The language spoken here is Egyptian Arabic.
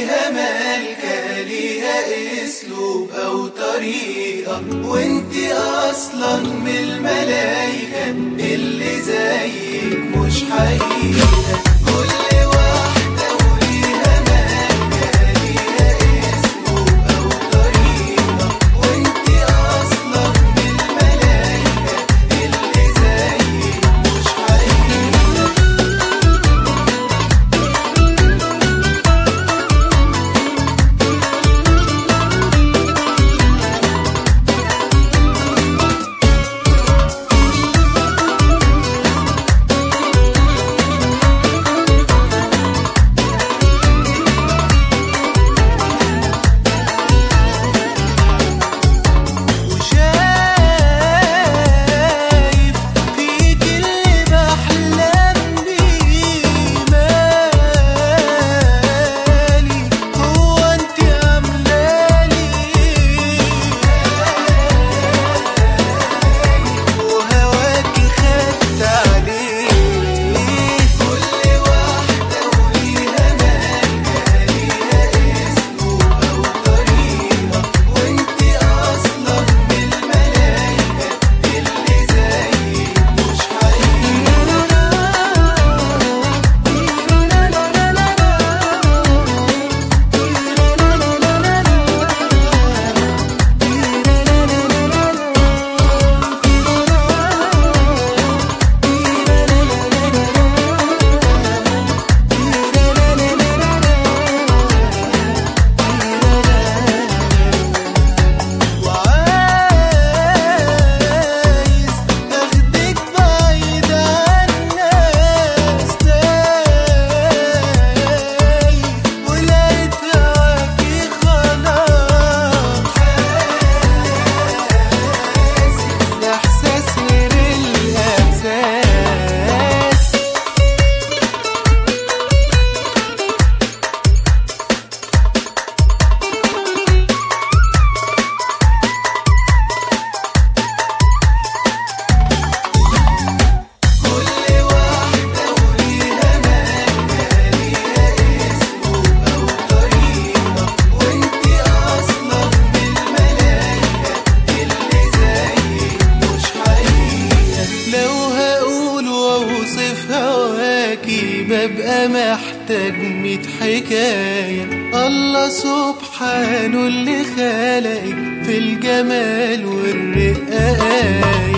ليها ملكة ليها اسلوب او طريقة وانت اصلا من الملايكة اللي زيك مش حقيقة كل واحدة وليها ملكة ليها اسلوب او طريقة وانت اصلا من الملايكة اللي زيك مش حقيقة وشايف فيك اللي بحلم بيه مالي هو انت عاملالي وهواكي خدت عليه كل واحدة وليها ملكة ليها اسلوب أو طريقة وانت أصلا من الملايكة اللي زيك مش وعايز اخدك بعيد عن الناس تايه ولقيت هواكي خلاص حاسس الاحساس غير الاحساس كل واحدة وليها ملكة ليها اسلوب أو طريقة وانت أصلا من الملايكة اللي زيك مش حقيقة لو هقول وأوصف هواكي ببقى محتاج ميت حكاية الله سبحانه اللي خلقك في الجمال والرقاية